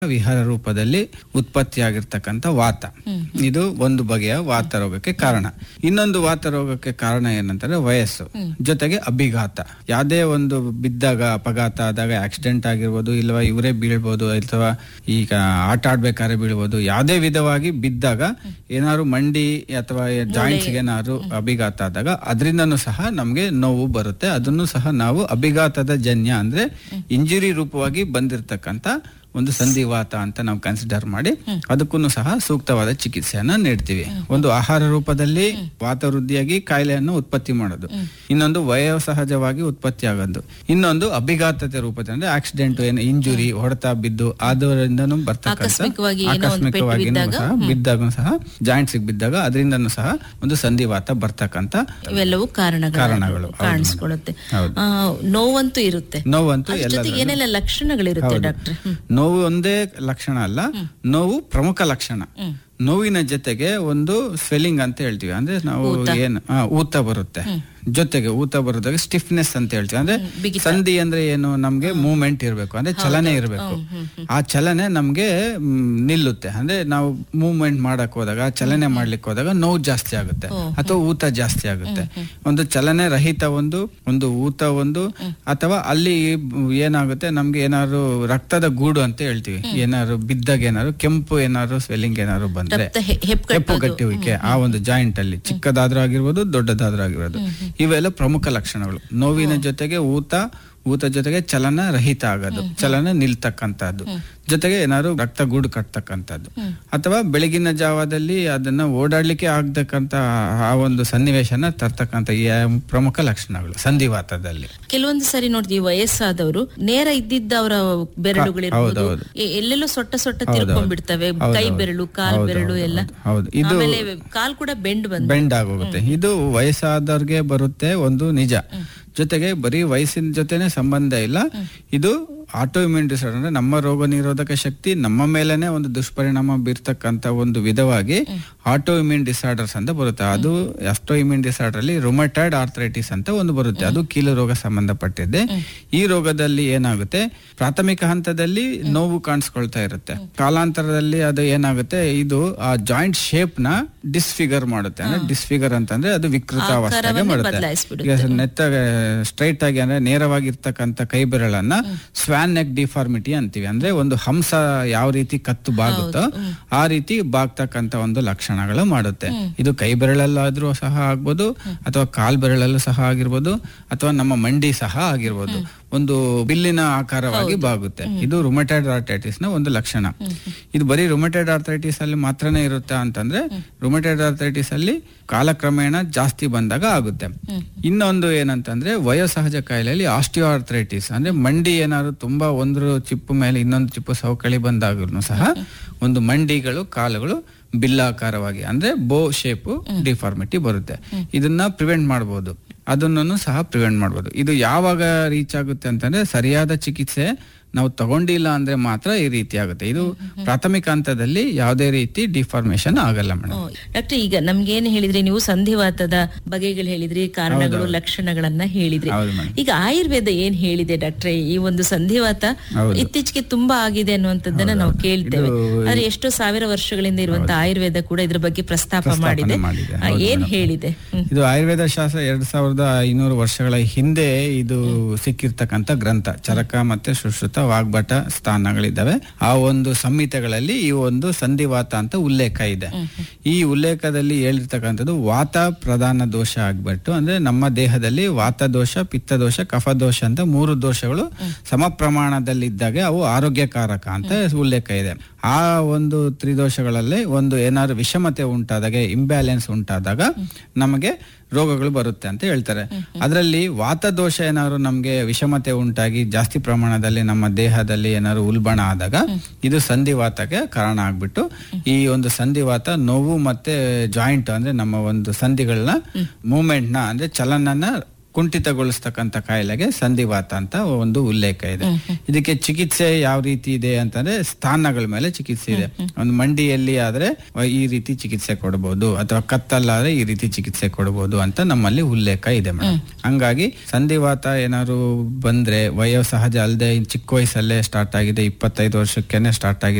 ವಿಹಾರ ರೂಪದಲ್ಲಿ ಉತ್ಪತ್ತಿಯಾಗಿರ್ತಕ್ಕಂಥ ವಾತ ಇದು ಒಂದು ಬಗೆಯ ವಾತ ರೋಗಕ್ಕೆ ಕಾರಣ ಇನ್ನೊಂದು ವಾತ ರೋಗಕ್ಕೆ ಕಾರಣ ಏನಂತಂದ್ರೆ ವಯಸ್ಸು ಜೊತೆಗೆ ಅಭಿಘಾತ ಯಾವುದೇ ಒಂದು ಬಿದ್ದಾಗ ಅಪಘಾತ ಆದಾಗ ಆಕ್ಸಿಡೆಂಟ್ ಆಗಿರ್ಬೋದು ಇಲ್ವಾ ಇವರೇ ಬೀಳ್ಬೋದು ಅಥವಾ ಈಗ ಆಟ ಆಡ್ಬೇಕಾದ್ರೆ ಬೀಳ್ಬೋದು ಯಾವುದೇ ವಿಧವಾಗಿ ಬಿದ್ದಾಗ ಏನಾದ್ರು ಮಂಡಿ ಅಥವಾ ಜಾಯಿಂಟ್ಸ್ ಏನಾದ್ರು ಅಭಿಘಾತ ಆದಾಗ ಅದರಿಂದನೂ ಸಹ ನಮ್ಗೆ ನೋವು ಬರುತ್ತೆ ಅದನ್ನು ಸಹ ನಾವು ಅಭಿಘಾತದ ಜನ್ಯ ಅಂದ್ರೆ ಇಂಜುರಿ ರೂಪವಾಗಿ ಬಂದಿರತಕ್ಕಂತ ಒಂದು ಸಂಧಿವಾತ ಅಂತ ನಾವು ಕನ್ಸಿಡರ್ ಮಾಡಿ ಅದಕ್ಕೂ ಸಹ ಸೂಕ್ತವಾದ ಚಿಕಿತ್ಸೆಯನ್ನ ನೀಡ್ತೀವಿ ಒಂದು ಆಹಾರ ರೂಪದಲ್ಲಿ ವಾತ ವೃದ್ಧಿಯಾಗಿ ಕಾಯಿಲೆಯನ್ನು ಉತ್ಪತ್ತಿ ಮಾಡೋದು ಇನ್ನೊಂದು ವಯೋಸಹಜವಾಗಿ ಉತ್ಪತ್ತಿ ಆಗೋದು ಇನ್ನೊಂದು ಅಭಿಘಾತತೆ ರೂಪದಲ್ಲಿ ಅಂದ್ರೆ ಆಕ್ಸಿಡೆಂಟ್ ಏನು ಇಂಜುರಿ ಹೊಡೆತ ಬಿದ್ದು ಅದರಿಂದನೂ ಬರ್ತಕ್ಕಂಥ ಆಕಸ್ಮಿಕವಾಗಿ ಏನೋ ಒಂದು ಪೆಟ್ಟು ಆಕಸ್ಮಿಕವಾಗಿ ಬಿದ್ದಾಗ, ಸಹ ಬಿದ್ದಾಗ ಸಹ ಜಾಯಿಂಟ್ಸ್ ಬಿದ್ದಾಗ ಅದರಿಂದನೂ ಸಹ ಒಂದು ಸಂಧಿವಾತ ಬರ್ತಕ್ಕಂಥ ಇವೆಲ್ಲವೂ ಕಾರಣಗಳು ಕಾರಣಗಳು, ಹೌದು ಕಾಣಿಸ್ಕೊಳ್ಳುತ್ತೆ ಹೌದು. ಆ, ನೋವಂತೂ ಇರುತ್ತೆ ನೋವಂತೂ ಅದ್ರ ಎಲ್ಲ ಜೊತೆಗೆ ಏನೆಲ್ಲ ಲಕ್ಷಣಗಳಿರುತ್ತೆ ಹೌದು. ಡಾಕ್ಟ್ರೆ ನೋವು ಒಂದೇ ಲಕ್ಷಣ ಅಲ್ಲ ನೋವು ಪ್ರಮುಖ ಲಕ್ಷಣ ನೋವಿನ ಜೊತೆಗೆ ಒಂದು ಸ್ವೆಲ್ಲಿಂಗ್ ಅಂತ ಹೇಳ್ತೀವಿ ಅಂದ್ರೆ ನಾವು ಏನು ಆ, ಊತ ಬರುತ್ತೆ ಜೊತೆಗೆ ಊತ ಬರೋದಾಗ ಸ್ಟಿಫ್ನೆಸ್ ಅಂತ ಹೇಳ್ತೀವಿ ಅಂದ್ರೆ ಸಂಧಿ ಅಂದ್ರೆ ಏನು ನಮ್ಗೆ ಮೂವ್ಮೆಂಟ್ ಇರಬೇಕು ಅಂದ್ರೆ ಚಲನೆ ಇರಬೇಕು ಆ ಚಲನೆ ನಮ್ಗೆ ಮ್, ನಿಲ್ಲುತ್ತೆ ಅಂದ್ರೆ ನಾವು ಮೂವ್ಮೆಂಟ್ ಮಾಡಕ್ ಹೋದಾಗ ಚಲನೆ ಮಾಡ್ಲಿಕ್ಕೆ ಹೋದಾಗ ನೋವು ಜಾಸ್ತಿ ಆಗುತ್ತೆ ಅಥವಾ ಊತ ಜಾಸ್ತಿ ಆಗುತ್ತೆ ಒಂದು ಚಲನೆ ರಹಿತ ಒಂದು ಒಂದು ಊತ ಒಂದು ಅಥವಾ ಅಲ್ಲಿ ಏನಾಗುತ್ತೆ ನಮ್ಗೆ ಏನಾದ್ರು ರಕ್ತದ ಗೂಡು ಅಂತ ಹೇಳ್ತೀವಿ ಏನಾದ್ರು ಬಿದ್ದಾಗ ಏನಾದ್ರು ಕೆಂಪು ಏನಾದ್ರು ಸ್ವೆಲ್ಲಿಂಗ್ ಏನಾದ್ರು ಬಂದ್ರೆ ರಕ್ತ ಹೆ- ಹೆಪ್ಪುಗಟ್ಟೋದು. ಹೆಪ್ಪುಗಟ್ಟುವಿಕೆ ಆ ಒಂದು ಜಾಯಿಂಟ್ ಅಲ್ಲಿ ಚಿಕ್ಕದಾದ್ರೂ ಆಗಿರ್ಬೋದು ದೊಡ್ಡದಾದ್ರೂ ಆಗಿರ್ಬೋದು ಇವೆಲ್ಲ ಪ್ರಮುಖ ಲಕ್ಷಣಗಳು ನೋವಿನ ಜೊತೆಗೆ ಊತ ಊತ ಜೊತೆಗೆ ಚಲನ ರಹಿತ ಆಗೋದು ಚಲನ ನಿಲ್ತಕ್ಕಂಥದ್ದು ಜೊತೆಗೆ ಏನಾದ್ರು ರಕ್ತ ಗೂಡು ಕಟ್ತಕ್ಕಂಥದ್ದು ಅಥವಾ ಬೆಳಗಿನ ಜಾವದಲ್ಲಿ ಅದನ್ನ ಓಡಾಡ್ಲಿಕ್ಕೆ ಆಗ್ತಕ್ಕಂತ ಆ ಒಂದು ಸನ್ನಿವೇಶನ ತರ್ತಕ್ಕಂಥ ಈ ಪ್ರಮುಖ ಲಕ್ಷಣಗಳು ಸಂಧಿವಾತದಲ್ಲಿ ಕೆಲವೊಂದು ಸರಿ ನೋಡ್ತೀವಿ ವಯಸ್ಸಾದವರು ನೇರ ಇದ್ದಿದ್ದ ಅವರ ಬೆರಳುಗಳಿರ್ಬೋದು ಹೌದೌದು. ಎ- ಎಲ್ಲೆಲ್ಲೋ ಸೊಟ್ಟ ಸೊಟ್ಟ ತಿರ್ಕೊಂಡ್ಬಿಡ್ತವೆ ಕೈ ಬೆರಳು ಕಾಲ್ ಹೌದು, ಬೆರಳು ಹೌದು, ಎಲ್ಲ ಹೌದು. ಇದು ಆಮೇಲೆ ಕಾಲ್ ಕೂಡ ಬೆಂಡ್ ಬಂದು ಬೆಂಡ್ ಆಗೋಗುತ್ತೆ ಇದು ವಯಸ್ಸಾದವ್ರಿಗೆ ಬರುತ್ತೆ ಒಂದು ನಿಜ ಜೊತೆಗೆ ಬರೀ ವಯಸ್ಸಿನ ಜೊತೆನೆ ಸಂಬಂಧ ಇಲ್ಲ ಇದು ಆಟೋ ಇಮ್ಯೂನ್ ಡಿಸಾರ್ಡರ್ ಅಂದ್ರೆ ನಮ್ಮ ರೋಗ ನಿರೋಧಕ ಶಕ್ತಿ ನಮ್ಮ ಮೇಲೆನೆ ಒಂದು ದುಷ್ಪರಿಣಾಮ ಬೀರ್ತಕ್ಕಂತ ಒಂದು ವಿಧವಾಗಿ ಆಟೋ ಇಮ್ಯೂನ್ ಡಿಸಾರ್ಡರ್ಸ್ ಅಂತ ಬರುತ್ತೆ ಅದು ಅಷ್ಟೋ ಇಮ್ಯೂನ್ ಡಿಸಾರ್ಡರ್ ಅಲ್ಲಿ ರೊಮಟೈಡ್ ಆರ್ಥರೈಟಿಸ್ ಅಂತ ಒಂದು ಬರುತ್ತೆ ಅದು ಕೀಲು ರೋಗ ಸಂಬಂಧಪಟ್ಟಿದೆ ಈ ರೋಗದಲ್ಲಿ ಏನಾಗುತ್ತೆ ಪ್ರಾಥಮಿಕ ಹಂತದಲ್ಲಿ ನೋವು ಕಾಣಿಸ್ಕೊಳ್ತಾ ಇರುತ್ತೆ ಕಾಲಾಂತರದಲ್ಲಿ ಅದು ಏನಾಗುತ್ತೆ ಇದು ಆ ಜಾಯಿಂಟ್ ಶೇಪ್ ನ ಡಿಸ್ಫಿಗರ್ ಮಾಡುತ್ತೆ ಅಂದ್ರೆ ಡಿಸ್ಫಿಗರ್ ಅಂತಂದ್ರೆ ಅದು ವಿಕೃತ ಅವಸ್ಥೆಗೆ ಆಕಾರವನ್ನೇ ಮಾಡುತ್ತೆ ಬದಲಾಯಿಸ್ಬಿಡುತ್ತೆ. ಈಗ ನೆತ್ತ ಸ್ಟ್ರೈಟ್ ಆಗಿ ಅಂದ್ರೆ ನೇರವಾಗಿರ್ತಕ್ಕಂಥ ಕೈ ಬೆರಳನ್ನ ಸ್ವಾನ್ ನೆಕ್ ಡಿಫಾರ್ಮಿಟಿ ಅಂತೀವಿ ಅಂದ್ರೆ ಒಂದು ಹಂಸ ಯಾವ ರೀತಿ ಕತ್ತು ಬಾಗುತ್ತೋ ಆ ರೀತಿ ಬಾಗ್ತಕ್ಕಂತ ಒಂದು ಲಕ್ಷಣಗಳು ಮಾಡುತ್ತೆ ಇದು ಕೈ ಬೆರಳಲ್ಲಾದ್ರೂ ಸಹ ಆಗ್ಬೋದು ಅಥವಾ ಕಾಲ್ ಬೆರಳಲ್ಲೂ ಸಹ ಆಗಿರ್ಬೋದು ಅಥವಾ ನಮ್ಮ ಮಂಡಿ ಸಹ ಆಗಿರ್ಬೋದು ಒಂದು ಬಿಲ್ಲಿನ ಆಕಾರವಾಗಿ ಬಾಗುತ್ತೆ ಇದು ರುಮಟೈಡ್ ಆರ್ಥೈಟಿಸ್ ನ ಒಂದು ಲಕ್ಷಣ ಇದು ಬರೀ ರುಮಟೈಡ್ ಆರ್ಥೈಟಿಸ್ ಅಲ್ಲಿ ಮಾತ್ರನೇ ಇರುತ್ತಾ ಅಂತಂದ್ರೆ ರುಮಟೈಡ್ ಆರ್ಥೈಟಿಸ್ ಅಲ್ಲಿ ಕಾಲಕ್ರಮೇಣ ಜಾಸ್ತಿ ಬಂದಾಗ ಆಗುತ್ತೆ ಇನ್ನೊಂದು ಏನಂತಂದ್ರೆ ವಯೋಸಹಜ ಕಾಯಿಲೆಯಲ್ಲಿ ಆಸ್ಟಿಯೋ ಆರ್ಥರೈಟಿಸ್ ಅಂದ್ರೆ ಮಂಡಿ ಏನಾದ್ರು ತುಂಬಾ ಒಂದು ಚಿಪ್ಪು ಮೇಲೆ ಇನ್ನೊಂದು ಚಿಪ್ಪು ಸವಕಳಿ ಬಂದಾಗೂ ಸಹ ಒಂದು ಮಂಡಿಗಳು ಕಾಲುಗಳು ಬಿಲ್ಲಾಕಾರವಾಗಿ ಅಂದ್ರೆ ಬೋ ಶೇಪ್ ಡಿಫಾರ್ಮಿಟಿ ಬರುತ್ತೆ ಇದನ್ನ ಪ್ರಿವೆಂಟ್ ಮಾಡಬಹುದು ಅದನ್ನು ಸಹ ಪ್ರಿವೆಂಟ್ ಮಾಡಬಹುದು ಇದು ಯಾವಾಗ ರೀಚ್ ಆಗುತ್ತೆ ಅಂತಂದ್ರೆ ಸರಿಯಾದ ಚಿಕಿತ್ಸೆ ನಾವು ತಗೊಂಡಿಲ್ಲ ಅಂದ್ರೆ ಮಾತ್ರ ಈ ರೀತಿ ಆಗುತ್ತೆ ಇದು ಪ್ರಾಥಮಿಕ ಹಂತದಲ್ಲಿ ಯಾವುದೇ ರೀತಿ ಡಿಫಾರ್ಮೇಶನ್ ಆಗಲ್ಲ ಮೇಡಮ್ ಡಾಕ್ಟರ್ ಈಗ ನಮ್ಗೇನ್ ಹೇಳಿದ್ರಿ ನೀವು ಸಂಧಿವಾತದ ಬಗೆಗಳು ಹೇಳಿದ್ರಿ ಕಾರಣಗಳು ಲಕ್ಷಣಗಳನ್ನ ಹೇಳಿದ್ರಿ ಹೌದು ಮೇಡಮ್ ಈಗ ಆಯುರ್ವೇದ ಏನ್ ಹೇಳಿದೆ ಡಾಕ್ಟ್ರೆ ಈ ಒಂದು ಸಂಧಿವಾತ ಇತ್ತೀಚೆಗೆ ತುಂಬಾ ಆಗಿದೆ ಅನ್ನುವಂಥದ್ದನ್ನ ನಾವು ಕೇಳ್ತೇವೆ ಆದ್ರೆ ಎಷ್ಟೋ ಸಾವಿರ ವರ್ಷಗಳಿಂದ ಇರುವಂತ ಆಯುರ್ವೇದ ಕೂಡ ಇದ್ರ ಬಗ್ಗೆ ಪ್ರಸ್ತಾಪ ಮಾಡಿದೆ ಮಾಡಿದೆ. ಆ, ಏನ್ ಹೇಳಿದೆ ಹ್ಮ್. ಇದು ಆಯುರ್ವೇದ ಶಾಸ್ತ್ರ ಎರಡ್ ಸಾವಿರದ ಐನೂರು ವರ್ಷಗಳ ಹಿಂದೆ ಇದು ಸಿಕ್ಕಿರ್ತಕ್ಕಂಥ ಗ್ರಂಥ ಚರಕ ಮತ್ತೆ ಸುಶ್ರುತ ವಾಗ್ಭಟ ಸ್ಥಾನಗಳಿದ್ದಾವೆ ಆ ಒಂದು ಸಂಹಿತೆಗಳಲ್ಲಿ ಈ ಒಂದು ಸಂಧಿವಾತ ಅಂತ ಉಲ್ಲೇಖ ಇದೆ ಈ ಉಲ್ಲೇಖದಲ್ಲಿ ಹೇಳಿರ್ತಕ್ಕಂಥದ್ದು ವಾತ ಪ್ರಧಾನ ದೋಷ ಆಗ್ಬಿಟ್ಟು ಅಂದ್ರೆ ನಮ್ಮ ದೇಹದಲ್ಲಿ ವಾತ ದೋಷ ಪಿತ್ತ ದೋಷ ಕಫ ದೋಷ ಅಂತ ಮೂರು ದೋಷಗಳು ಸಮ ಪ್ರಮಾಣದಲ್ಲಿ ಇದ್ದಾಗ ಅವು ಆರೋಗ್ಯಕಾರಕ ಅಂತ ಉಲ್ಲೇಖ ಇದೆ ಆ ಒಂದು ತ್ರಿದೋಷಗಳಲ್ಲಿ ಒಂದು ಏನಾದ್ರು ವಿಷಮತೆ ಉಂಟಾದಾಗ ಇಂಬ್ಯಾಲೆನ್ಸ್ ಉಂಟಾದಾಗ ನಮಗೆ ರೋಗಗಳು ಬರುತ್ತೆ ಅಂತ ಹೇಳ್ತಾರೆ ಅದರಲ್ಲಿ ವಾತದೋಷ ಏನಾದ್ರು ನಮಗೆ ವಿಷಮತೆ ಉಂಟಾಗಿ ಜಾಸ್ತಿ ಪ್ರಮಾಣದಲ್ಲಿ ನಮ್ಮ ದೇಹದಲ್ಲಿ ಏನಾದ್ರು ಉಲ್ಬಣ ಆದಾಗ ಇದು ಸಂಧಿವಾತಕ್ಕೆ ಕಾರಣ ಆಗ್ಬಿಟ್ಟು ಈ ಒಂದು ಸಂಧಿವಾತ ನೋವು ಮತ್ತೆ ಜಾಯಿಂಟ್ ಅಂದ್ರೆ ನಮ್ಮ ಒಂದು ಸಂಧಿಗಳನ್ನ ಮೂವ್ಮೆಂಟ್ ನ ಅಂದ್ರೆ ಚಲನನ ಕುಂಠಿತಗೊಳಿಸ್ತಕ್ಕಂಥ ಕಾಯಿಲೆಗೆ ಸಂಧಿವಾತ ಅಂತ ಒಂದು ಉಲ್ಲೇಖ ಇದೆ ಇದಕ್ಕೆ ಚಿಕಿತ್ಸೆ ಯಾವ ರೀತಿ ಇದೆ ಅಂತಂದ್ರೆ ಸ್ಥಾನಗಳ ಮೇಲೆ ಚಿಕಿತ್ಸೆ ಇದೆ ಒಂದು ಮಂಡಿಯಲ್ಲಿ ಆದ್ರೆ ಈ ರೀತಿ ಚಿಕಿತ್ಸೆ ಕೊಡಬಹುದು ಅಥವಾ ಕತ್ತಲ್ಲಾದ್ರೆ ಈ ರೀತಿ ಚಿಕಿತ್ಸೆ ಕೊಡಬಹುದು ಅಂತ ನಮ್ಮಲ್ಲಿ ಉಲ್ಲೇಖ ಇದೆ ಮೇಡಮ್ ಹಂಗಾಗಿ ಸಂಧಿವಾತ ಏನಾದ್ರು ಬಂದ್ರೆ ವಯೋಸಹಜ ಅಲ್ಲದೆ ಚಿಕ್ಕ ವಯಸ್ಸಲ್ಲೇ ಸ್ಟಾರ್ಟ್ ಆಗಿದೆ ಇಪ್ಪತ್ತೈದು ವರ್ಷಕ್ಕೆನೆ ಸ್ಟಾರ್ಟ್ ಆಗಿದೆ